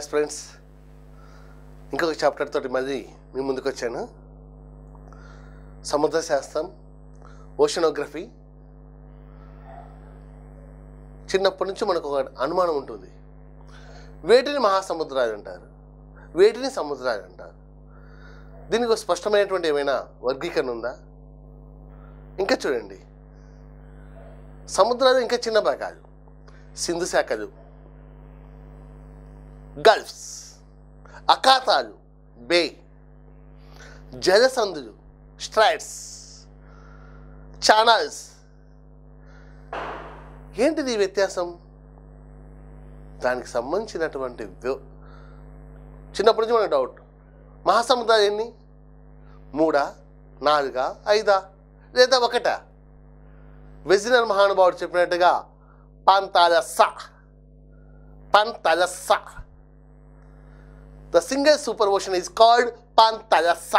hi friends ఇంకొక chapter తోటి మళ్ళీ మీ ముందుకు వచ్చాను సముద్ర శాస్త్రం ఓషనోగ్రఫీ చిన్నప్పటి నుంచి మనకు ఒక అనుమానం ఉంటుంది వేటిని మహాసముద్రాలు అంటారు వేటిని సముద్రాలు అంటారు దీనికి ఒక స్పష్టమైనటువంటి ఏమైనా వర్గీకరణ ఉందా ఇంకా చూడండి సముద్రాలు ఇంకా చిన్న భాగాలు సింధు శాఖలు గల్ఫ్స్ అఖాతాలు బే జలసంధులు స్ట్రైట్స్ ఛానల్స్ ఏంటిది ఈ వ్యత్యాసం దానికి సంబంధించినటువంటి వ్య- చిన్నప్పటి నుంచి మనకు డౌట్ మహాసముద్రాలు ఎన్ని మూడా నాలుగా ఐదా లేదా ఒకటా వెజినర్ మహానుభావుడు చెప్పినట్టుగా Panthalassa Panthalassa the single super ocean is called Panthalassa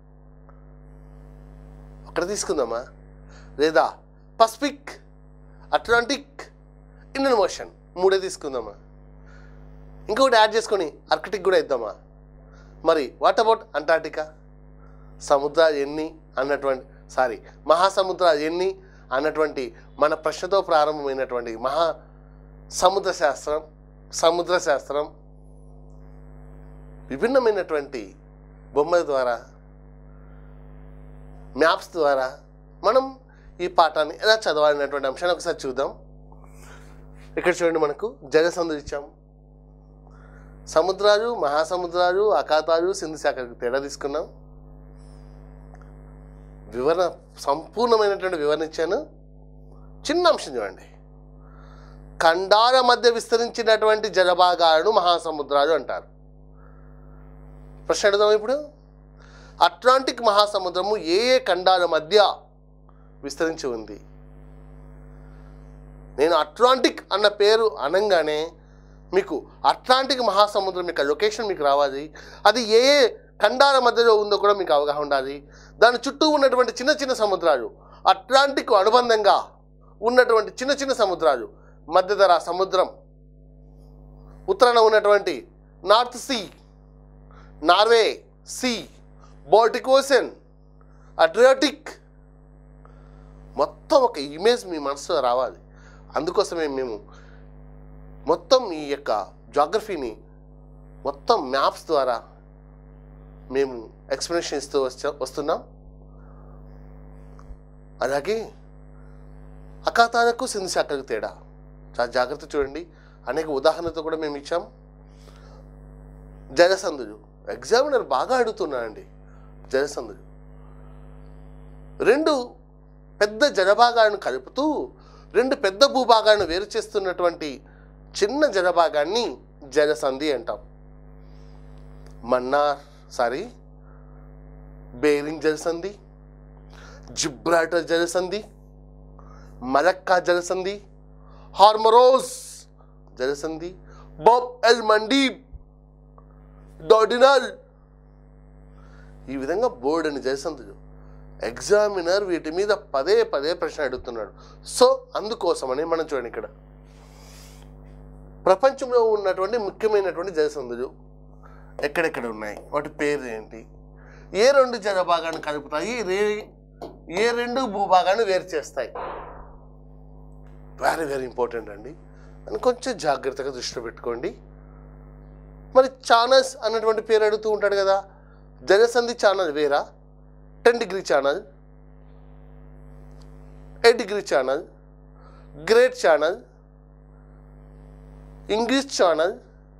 అక్కడ తీసుకుందామా లేదా పసిఫిక్ అట్లాంటిక్ ఇండియన్ ఓషన్ మూడే తీసుకుందామా ఇంకొకటి యాడ్ చేసుకొని ఆర్కిటిక్ కూడా ఇద్దామా మరి వాట్ అబౌట్ అంటార్టికా సముద్రాలు ఎన్ని అన్నటువంటి సారీ మహాసముద్రాలు ఎన్ని అన్నటువంటి మన ప్రశ్నతో ప్రారంభమైనటువంటి మహా సముద్ర శాస్త్రం సముద్ర శాస్త్రం విభిన్నమైనటువంటి బొమ్మల ద్వారా మ్యాప్స్ ద్వారా మనం ఈ పాఠాన్ని ఎలా చదవాలనేటువంటి అంశాన్ని ఒకసారి చూద్దాం ఇక్కడ చూడండి మనకు జలసంధులు ఇచ్చాం సముద్రాలు మహాసముద్రాలు అఖాతాలు సింధు శాఖలకు తేడా తీసుకున్నాం వివరణ సంపూర్ణమైనటువంటి వివరణ ఇచ్చాను చిన్న అంశం చూడండి ఖండాల మధ్య విస్తరించినటువంటి జలభాగాలను మహాసముద్రాలు అంటారు ప్రశ్న అడుగుదాం ఇప్పుడు అట్లాంటిక్ మహాసముద్రము ఏ ఏ ఖండాల మధ్య విస్తరించి ఉంది నేను అట్లాంటిక్ అన్న పేరు అనంగానే మీకు అట్లాంటిక్ మహాసముద్రం యొక్క లొకేషన్ మీకు రావాలి అది ఏ ఏ ఖండాల మధ్యలో ఉందో కూడా మీకు అవగాహన ఉండాలి దాని చుట్టూ ఉన్నటువంటి చిన్న చిన్న సముద్రాలు అట్లాంటిక్ అనుబంధంగా ఉన్నటువంటి చిన్న చిన్న సముద్రాలు మధ్యధర సముద్రం ఉత్తరాన ఉన్నటువంటి North Sea Norway Sea Baltic Ocean Adriatic మొత్తం ఒక ఇమేజ్ మీ మనసులో రావాలి అందుకోసమే మేము మొత్తం ఈ యొక్క జాగ్రఫీని మొత్తం మ్యాప్స్ ద్వారా మేము ఎక్స్ప్లెనేషన్ ఇస్తూ వచ్చా వస్తున్నాం అలాగే అకాతాలకు సింధు శాఖలకు తేడా చాలా జాగ్రత్త చూడండి అనేక ఉదాహరణతో కూడా మేము ఇచ్చాం జలసంధులు ఎగ్జామినర్ బాగా అడుగుతున్నాడండి జలసంధులు రెండు పెద్ద జలభాగాలను కలుపుతూ రెండు పెద్ద భూభాగాలను వేరు చేస్తున్నటువంటి చిన్న జలభాగాన్ని జలసంధి అంటాం మన్నార్ సారీ బేరింగ్ జలసంధి జిబ్రాల్టర్ జలసంధి మలక్కా జలసంధి హార్మరోస్ జలసంధి బాబ్ ఎల్ మండీబ్ డోడినల్ ఈ విధంగా బోర్డు అని జలసంధులు ఎగ్జామినర్ వీటి మీద పదే పదే ప్రశ్న అడుగుతున్నాడు సో అందుకోసమని మనం చూడండి ఇక్కడ ప్రపంచంలో ఉన్నటువంటి ముఖ్యమైనటువంటి జలసంధులు ఎక్కడెక్కడ ఉన్నాయి వాటి పేరు ఏంటి ఏ రెండు జలభాగాన్ని కలుపుతాయి రే ఏ రెండు భూభాగాన్ని వేరు చేస్తాయి వెరీ వెరీ ఇంపార్టెంట్ అండి అని కొంచెం జాగ్రత్తగా దృష్టిలో పెట్టుకోండి మరి ఛానల్స్ అన్నటువంటి పేరు అడుగుతూ ఉంటాడు కదా జనసంధి ఛానల్ వేరా Ten Degree Channel Eight Degree Channel Great Channel English Channel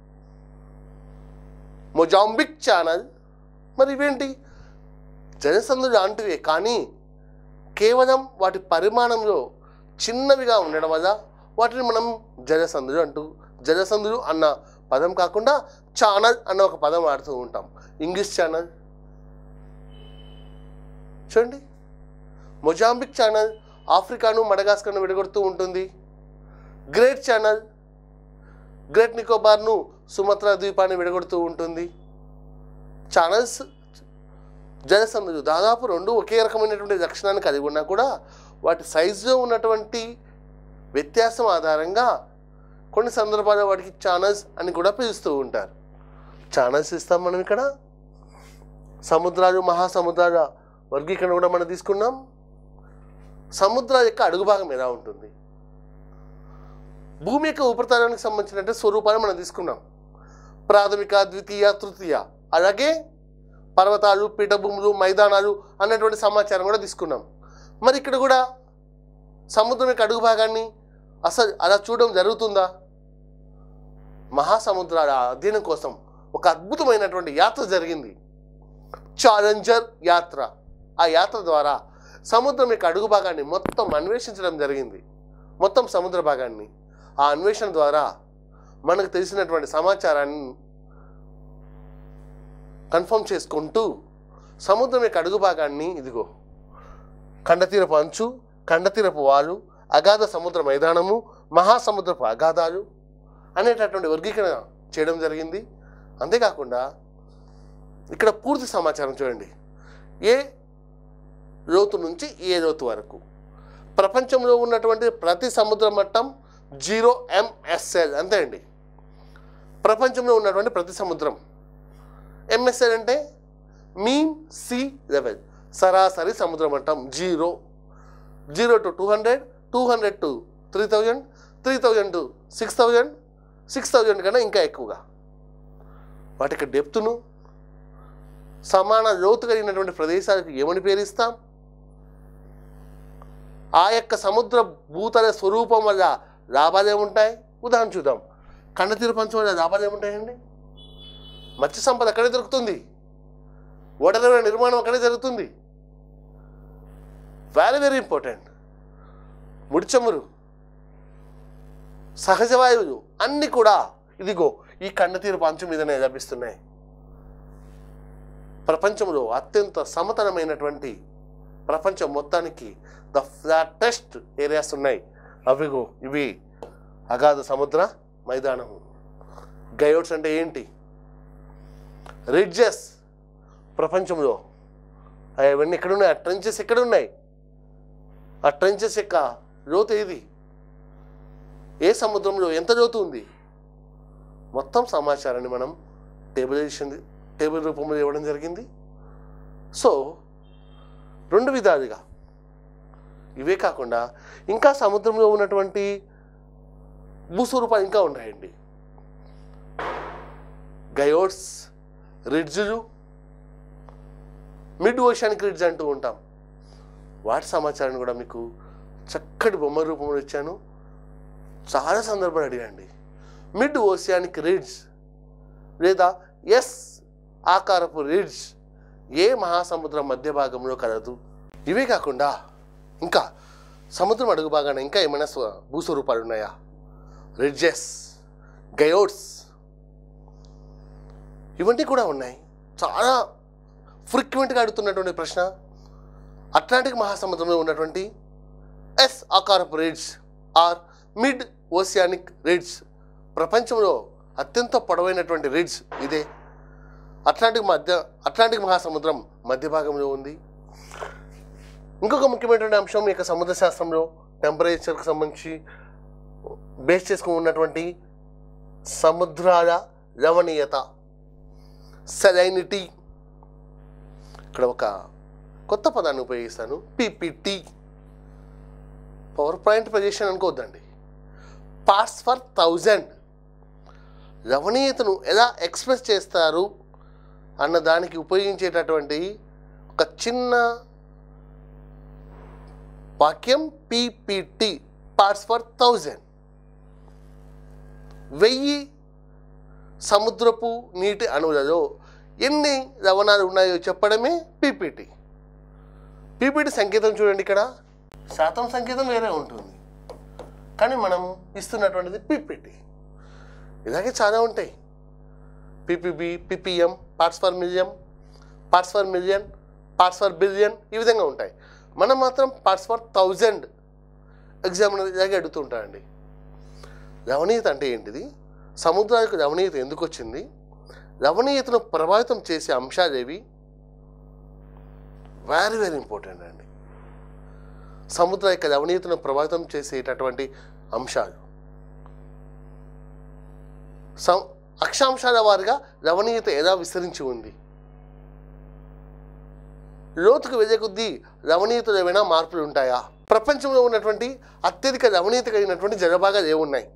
Mozambique Channel మరి ఇవేంటి జనసంధులు లాంటివే కానీ కేవలం వాటి పరిమాణంలో చిన్నవిగా ఉండడం వల్ల వాటిని మనం జలసంధులు అంటూ జలసంధులు అన్న పదం కాకుండా ఛానల్ అన్న ఒక పదం వాడుతూ ఉంటాం ఇంగ్లీష్ ఛానల్ చూడండి మొజాంబిక్ ఛానల్ ఆఫ్రికాను మడగాస్కర్ను విడగొడుతూ ఉంటుంది గ్రేట్ ఛానల్ గ్రేట్ నికోబార్ను సుమత్రా ద్వీపాన్ని విడగొడుతూ ఉంటుంది ఛానల్స్ జలసంధులు దాదాపు రెండు ఒకే రకమైనటువంటి లక్షణాన్ని కలిగి ఉన్నా కూడా వాటి సైజులో ఉన్నటువంటి వ్యత్యాసం ఆధారంగా కొన్ని సందర్భాల్లో వాటికి ఛానల్స్ అని కూడా పిలుస్తూ ఉంటారు ఛానల్స్ ఇస్తాం మనం ఇక్కడ సముద్రాలు మహాసముద్రాల వర్గీకరణ కూడా మనం తీసుకున్నాం సముద్రాల యొక్క అడుగు భాగం ఎలా ఉంటుంది భూమి యొక్క ఉపరితలానికి సంబంధించిన స్వరూపాన్ని మనం తీసుకున్నాం ప్రాథమిక ద్వితీయ తృతీయ అలాగే పర్వతాలు పీఠభూములు మైదానాలు అన్నటువంటి సమాచారం కూడా తీసుకున్నాం మరి ఇక్కడ కూడా సముద్రం యొక్క అడుగు భాగాన్ని అసలు అలా చూడడం జరుగుతుందా మహాసముద్రాల అధ్యయనం కోసం ఒక అద్భుతమైనటువంటి యాత్ర జరిగింది ఛాలెంజర్ యాత్ర ఆ యాత్ర ద్వారా సముద్రం యొక్క అడుగు భాగాన్ని మొత్తం అన్వేషించడం జరిగింది మొత్తం సముద్ర భాగాన్ని ఆ అన్వేషణ ద్వారా మనకు తెలిసినటువంటి సమాచారాన్ని కన్ఫర్మ్ చేసుకుంటూ సముద్రం యొక్క అడుగు భాగాన్ని ఇదిగో ఖండతీరపు అంచు ఖండతీరపు వాలు అగాధ సముద్ర మైదానము మహాసముద్రపు అగాధాలు అనేటటువంటి వర్గీకరణ చేయడం జరిగింది అంతేకాకుండా ఇక్కడ పూర్తి సమాచారం చూడండి ఏ లోతు నుంచి ఏ లోతు వరకు ప్రపంచంలో ఉన్నటువంటి ప్రతి సముద్ర మట్టం జీరో ఎంఎస్ఎల్ అంతే అండి ప్రపంచంలో ఉన్నటువంటి ప్రతి సముద్రం ఎంఎస్ఎల్ అంటే మీన్ సీ లెవెల్ సరాసరి సముద్ర మట్టం zero zero to two hundred two hundred to three thousand three thousand to six thousand six thousand కన్నా ఇంకా ఎక్కువగా వాటికి డెప్త్ను సమాన లోతు కలిగినటువంటి ప్రదేశాలకు ఏమని పేరిస్తాం ఆ యొక్క సముద్ర భూతల స్వరూపం వల్ల లాభాలు ఏముంటాయి ఉదాహరణ చూద్దాం కండతీర పంచం వల్ల లాభాలు ఏముంటాయండి మత్స్య సంపద అక్కడే దొరుకుతుంది ఓడల నిర్మాణం అక్కడే జరుగుతుంది వెరీ వెరీ ఇంపార్టెంట్ ముడిచమురు సహజ వాయువులు అన్నీ కూడా ఇదిగో ఈ కండతీరు పంచం మీదనే లభిస్తున్నాయి ప్రపంచంలో అత్యంత సమతలమైనటువంటి ప్రపంచం మొత్తానికి ద ఫ్లాటెస్ట్ ఏరియాస్ ఉన్నాయి అవిగో ఇవి అగాధ సముద్ర మైదానము గయోడ్స్ అంటే ఏంటి రిడ్జెస్ ప్రపంచంలో అవన్నీ ఎక్కడున్నాయి ఆ ట్రెంచెస్ ఎక్కడున్నాయి ఆ ట్రెంచెస్ యొక్క లోతు ఏది ఏ సముద్రంలో ఎంత లోతు ఉంది మొత్తం సమాచారాన్ని మనం టేబులైజేషన్ టేబుల్ రూపంలో ఇవ్వడం జరిగింది సో రెండు విధాలుగా ఇవే కాకుండా ఇంకా సముద్రంలో ఉన్నటువంటి భూస్వరూపాలు ఇంకా ఉన్నాయండి గయోడ్స్ రిడ్జులు మిడ్ ఓషానిక్ రిడ్జ్ అంటూ ఉంటాం వాటి సమాచారాన్ని కూడా మీకు చక్కటి బొమ్మ రూపంలో ఇచ్చాను చాలా సందర్భాలు అడిగండి మిడ్ ఓషియానిక్ రిడ్జ్ లేదా ఎస్ ఆకారపు రిడ్జ్ ఏ మహాసముద్రం మధ్య భాగంలో కలదు ఇవే కాకుండా ఇంకా సముద్రం అడుగు భాగాన ఇంకా ఏమైనా స్వ- భూస్వరూపాలు ఉన్నాయా రిడ్జెస్ గయోడ్స్ ఇవన్నీ కూడా ఉన్నాయి చాలా ఫ్రీక్వెంట్గా అడుగుతున్నటువంటి ప్రశ్న అట్లాంటిక్ మహాసముద్రంలో ఉన్నటువంటి ఎస్ ఆకారపు ridge or mid oceanic ridge ప్రపంచంలో అత్యంత పొడవైనటువంటి రిడ్జ్ ఇదే అట్లాంటిక్ మధ్య అట్లాంటిక్ మహాసముద్రం మధ్య భాగంలో ఉంది ఇంకొక ముఖ్యమైనటువంటి అంశం ఈ యొక్క సముద్ర శాస్త్రంలో టెంపరేచర్కి సంబంధించి బేస్ చేసుకుని ఉన్నటువంటి సముద్రాల లవణీయత సెలైనిటీ ఇక్కడ ఒక కొత్త పదాన్ని ఉపయోగిస్తాను పీపీటీ పవర్ పాయింట్ ప్రజెషన్ అనుకోవద్దండి పార్ట్స్ ఫర్ థౌజండ్ లవణీయతను ఎలా ఎక్స్ప్రెస్ చేస్తారు అన్న దానికి ఉపయోగించేటటువంటి ఒక చిన్న వాక్యం పీపీటీ పార్ట్స్ ఫర్ థౌజండ్ వెయ్యి సముద్రపు నీటి అణువులలో ఎన్ని లవణాలు ఉన్నాయో చెప్పడమే పీపీటీ పీపీటీ సంకేతం చూడండి ఇక్కడ శాతం సంకేతం వేరే ఉంటుంది కానీ మనం ఇస్తున్నటువంటిది పీపీటీ ఇలాగే చాలా ఉంటాయి PPB PPM parts per million parts per million parts per billion ఈ విధంగా ఉంటాయి మనం మాత్రం పార్ట్స్ ఫర్ థౌజండ్ ఎగ్జామ్ ఇలాగే అడుగుతుంటారండి లవణీయత అంటే ఏంటిది సముద్రానికి లవణీయత ఎందుకు వచ్చింది లవణీయతను ప్రభావితం చేసే అంశాలు ఏవి వెరీ వెరీ ఇంపార్టెంట్ అండి సముద్ర యొక్క లవణీయతను ప్రభావితం చేసేటటువంటి అంశాలు సం అక్షాంశాల వారిగా రమణీయత ఎలా విస్తరించి ఉంది లోతుకు వెళ్ళే కొద్దీ రమణీయతలో ఏమైనా మార్పులు ఉంటాయా ప్రపంచంలో ఉన్నటువంటి అత్యధిక రమణీయత కలిగినటువంటి జలభాగాలు ఏమున్నాయి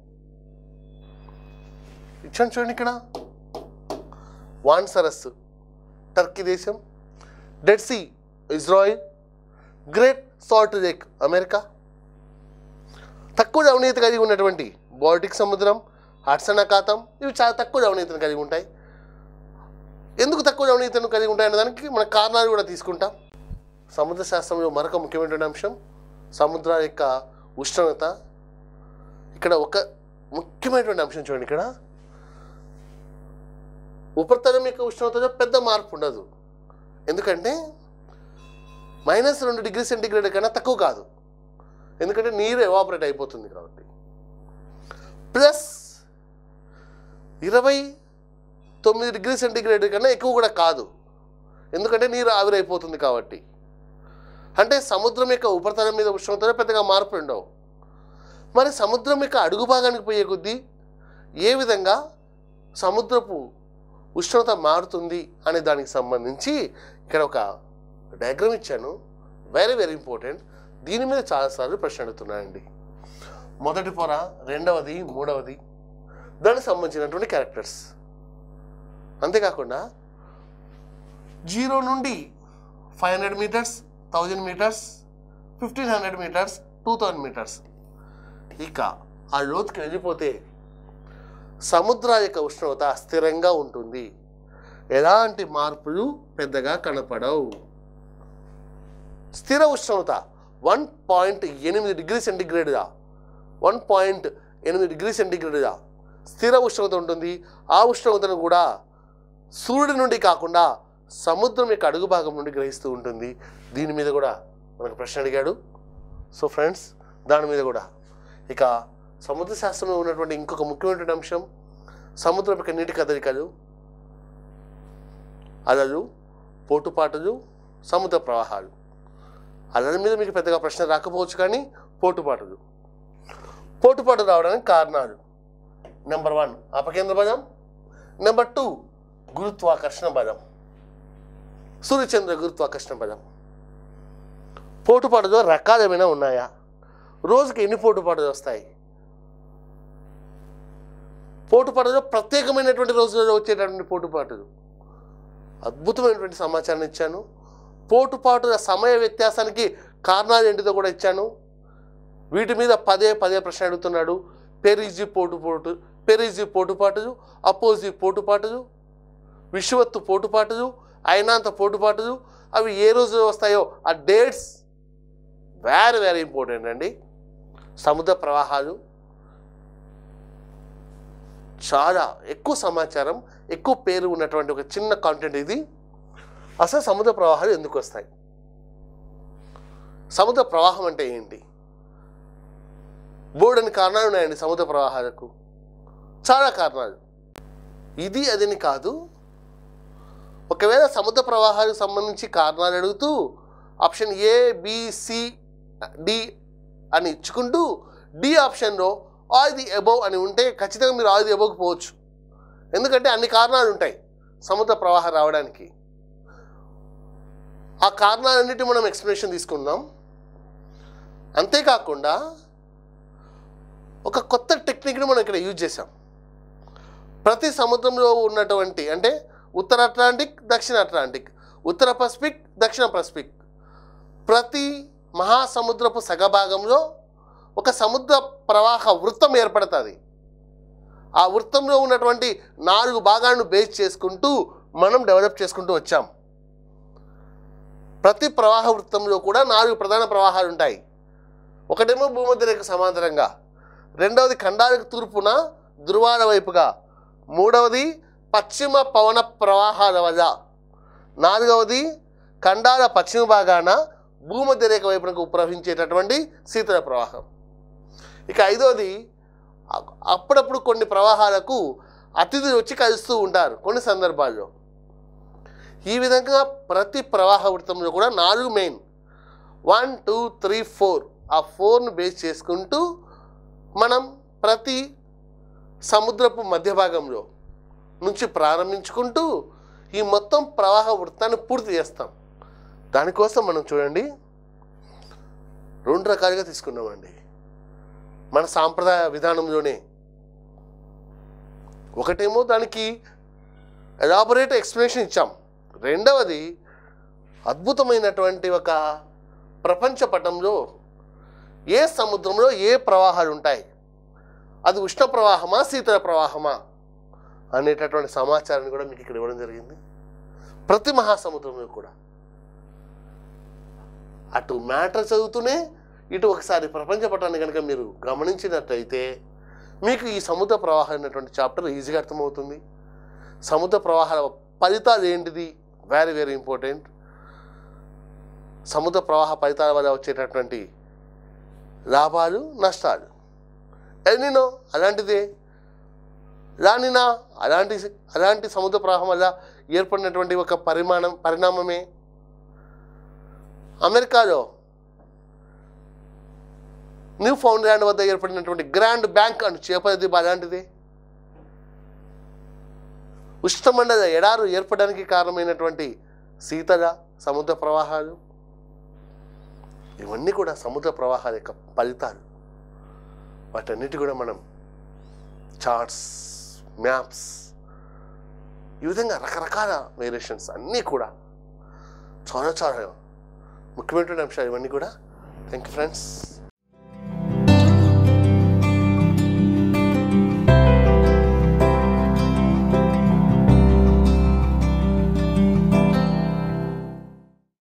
ఇచ్చాను చూడండి ఇక్కడ వాన్ సరస్సు టర్కీ దేశం Dead Sea Israel Great Salt Lake America తక్కువ రమణీయత కలిగి ఉన్నటువంటి బాల్టిక్ సముద్రం హడ్సన్ అఖాతం ఇవి చాలా తక్కువ రమణీయతను కలిగి ఉంటాయి ఎందుకు తక్కువ రమణీయతను కలిగి ఉంటాయనే దానికి మన కారణాలు కూడా తీసుకుంటాం సముద్ర శాస్త్రంలో మరొక ముఖ్యమైనటువంటి అంశం సముద్రాల యొక్క ఉష్ణోగ్రత ఇక్కడ ఒక ముఖ్యమైనటువంటి అంశం చూడండి ఇక్కడ ఉపరితలం యొక్క ఉష్ణోగ్రతలో పెద్ద మార్పు ఉండదు ఎందుకంటే మైనస్ రెండు డిగ్రీ సెంటీగ్రేడ్ కన్నా తక్కువ కాదు ఎందుకంటే నీరు ఎవాపరేట్ అయిపోతుంది కాబట్టి ప్లస్ ఇరవై తొమ్మిది డిగ్రీ సెంటీగ్రేడ్ కన్నా ఎక్కువ కూడా కాదు ఎందుకంటే నీరు ఆవిరైపోతుంది కాబట్టి అంటే సముద్రం యొక్క ఉపరితలం మీద ఉష్ణోగ్రతలో పెద్దగా మార్పు ఉండవు మరి సముద్రం యొక్క అడుగు భాగానికి పోయే కొద్దీ ఏ విధంగా సముద్రపు ఉష్ణోగ్రత మారుతుంది అనే దానికి సంబంధించి ఇక్కడ ఒక డయాగ్రామ్ ఇచ్చాను వెరీ వెరీ ఇంపార్టెంట్ దీని మీద చాలాసార్లు ప్రశ్న అడుగుతున్నాయండి మొదటి పొర రెండవది మూడవది దానికి సంబంధించినటువంటి క్యారెక్టర్స్ అంతేకాకుండా జీరో నుండి five hundred metres thousand metres fifteen hundred metres two thousand metres ఇక ఆ లోతుకి వెళ్ళిపోతే సముద్రాల యొక్క ఉష్ణోగ్రత స్థిరంగా ఉంటుంది ఎలాంటి మార్పులు పెద్దగా కనపడవు స్థిర ఉష్ణోగ్రత వన్ పాయింట్ ఎనిమిది డిగ్రీ సెంటిగ్రేడ్గా వన్ పాయింట్ ఎనిమిది డిగ్రీ సెంటిగ్రేడ్గా స్థిర ఉష్ణోగ్రత ఉంటుంది ఆ ఉష్ణోగ్రతను కూడా సూర్యుడి నుండి కాకుండా సముద్రం యొక్క అడుగు భాగం నుండి గ్రహిస్తూ ఉంటుంది దీని మీద కూడా మనకు ప్రశ్న అడిగాడు సో ఫ్రెండ్స్ దాని మీద కూడా ఇక సముద్ర శాస్త్రంలో ఉన్నటువంటి ఇంకొక ముఖ్యమైనటువంటి అంశం సముద్రం యొక్క నీటి కదలికలు అలలు పోటుపాటులు సముద్ర ప్రవాహాలు అలల మీద మీకు పెద్దగా ప్రశ్న రాకపోవచ్చు కానీ పోటుపాటులు పోటుపాటు రావడానికి కారణాలు నెంబర్ వన్ అపకేంద్ర బలం నెంబర్ టూ గురుత్వాకర్షణ బలం సూర్యచంద్ర గురుత్వాకర్షణ బలం పోటుపాటులో రకాలు ఏమైనా ఉన్నాయా రోజుకి ఎన్ని పోటుపాటులు వస్తాయి పోటుపాటులో ప్రత్యేకమైనటువంటి రోజులలో వచ్చేటటువంటి పోటుపాటులు అద్భుతమైనటువంటి సమాచారం ఇచ్చాను పోటుపాటుల సమయ వ్యత్యాసానికి కారణాలు ఏంటిదో కూడా ఇచ్చాను వీటి మీద పదే పదే ప్రశ్న అడుగుతున్నాడు పెరిజి పోటుపోటు పెరిజి పోటుపాటులు అపోజి పోటుపాటులు విశ్వత్తు పోటుపాటులు అయినంత పోటుపాటులు అవి ఏ రోజు వస్తాయో ఆ డేట్స్ వెరీ వెరీ ఇంపార్టెంట్ అండి సముద్ర ప్రవాహాలు చాలా ఎక్కువ సమాచారం ఎక్కువ పేరు ఉన్నటువంటి ఒక చిన్న కాంటెంట్ ఇది అసలు సముద్ర ప్రవాహాలు ఎందుకు వస్తాయి సముద్ర ప్రవాహం అంటే ఏంటి బోర్డని కారణాలు ఉన్నాయండి సముద్ర ప్రవాహాలకు చాలా కారణాలు ఇది అదని కాదు ఒకవేళ సముద్ర ప్రవాహాలకు సంబంధించి కారణాలు అడుగుతూ ఆప్షన్ ఏ బిసి డి అని ఇచ్చుకుంటూ డి ఆప్షన్లో ఆల్ ది అబోవ్ అని ఉంటే ఖచ్చితంగా మీరు ఆల్ ది అబోవ్కి పోవచ్చు ఎందుకంటే అన్ని కారణాలు ఉంటాయి సముద్ర ప్రవాహం రావడానికి ఆ కారణాలన్నిటి మనం ఎక్స్ప్లెనేషన్ తీసుకుందాం అంతేకాకుండా ఒక కొత్త టెక్నిక్ని మనం ఇక్కడ యూజ్ చేసాం ప్రతి సముద్రంలో ఉన్నటువంటి అంటే ఉత్తర అట్లాంటిక్ దక్షిణ అట్లాంటిక్ ఉత్తర పసిఫిక్ దక్షిణ పసిఫిక్ ప్రతి మహాసముద్రపు సగభాగంలో ఒక సముద్ర ప్రవాహ వృత్తం ఏర్పడుతుంది ఆ వృత్తంలో ఉన్నటువంటి నాలుగు భాగాలను బేస్ చేసుకుంటూ మనం డెవలప్ చేసుకుంటూ వచ్చాం ప్రతి ప్రవాహ వృత్తంలో కూడా నాలుగు ప్రధాన ప్రవాహాలు ఉంటాయి ఒకటేమో భూమధ్య రేఖ సమాంతరంగా రెండవది ఖండాలకు తూర్పున ధృవాల వైపుగా మూడవది పశ్చిమ పవన ప్రవాహాల వల్ల నాలుగవది ఖండాల పశ్చిమ భాగాన భూమధ్య రేఖ వైపునకు ప్రవహించేటటువంటి శీతల ప్రవాహం ఇక ఐదవది అ- అప్పుడప్పుడు కొన్ని ప్రవాహాలకు అతిథులు వచ్చి కలుస్తూ ఉంటారు కొన్ని సందర్భాల్లో ఈ విధంగా ప్రతి ప్రవాహ వృత్తంలో కూడా నాలుగు main one two three four ఆ ఫోర్ను బేస్ చేసుకుంటూ మనం ప్రతి సముద్రపు మధ్య భాగంలో నుంచి ప్రారంభించుకుంటూ ఈ మొత్తం ప్రవాహ వృత్తాన్ని పూర్తి చేస్తాం దానికోసం మనం చూడండి రెండు రకాలుగా తీసుకున్నామండి మన సాంప్రదాయ విధానంలోనే ఒకటేమో దానికి ఎలాబొరేట్ ఎక్స్ప్లెనేషన్ ఇచ్చాం రెండవది అద్భుతమైనటువంటి ఒక ప్రపంచ పటంలో ఏ సముద్రంలో ఏ ప్రవాహాలు ఉంటాయి అది ఉష్ణ ప్రవాహమా శీతల ప్రవాహమా అనేటటువంటి సమాచారాన్ని కూడా మీకు ఇక్కడ ఇవ్వడం జరిగింది ప్రతి మహాసముద్రంలో కూడా అటు మ్యాటర్ చదువుతూనే ఇటు ఒకసారి ప్రపంచ పటాన్ని కనుక మీరు గమనించినట్లయితే మీకు ఈ సముద్ర ప్రవాహం అనేటువంటి చాప్టర్ ఈజీగా అర్థమవుతుంది సముద్ర ప్రవాహాల ఫలితాలు ఏంటిది వెరీ వెరీ ఇంపార్టెంట్ సముద్ర ప్రవాహ ఫలితాల వల్ల వచ్చేటటువంటి లాభాలు నష్టాలు ఎల్నినో అలాంటిదే లానినా అలాంటి అలాంటి సముద్ర ప్రవాహం వల్ల ఏర్పడినటువంటి ఒక పరిమాణం పరిణామమే అమెరికాలో న్యూ ఫౌండ్ ల్యాండ్ వద్ద ఏర్పడినటువంటి గ్రాండ్ బ్యాంక్ అని చేపది అలాంటిదే ఉష్ణమండల ఎడారు ఏర్పడడానికి కారణమైనటువంటి శీతల సముద్ర ప్రవాహాలు ఇవన్నీ కూడా సముద్ర ప్రవాహాల యొక్క ఫలితాలు వాటన్నిటి కూడా మనం చార్ట్స్ మ్యాప్స్ ఈ విధంగా రకరకాల వేరియేషన్స్ అన్నీ కూడా చాలా చాలా ముఖ్యమైనటువంటి అంశాలు ఇవన్నీ కూడా థ్యాంక్ యూ ఫ్రెండ్స్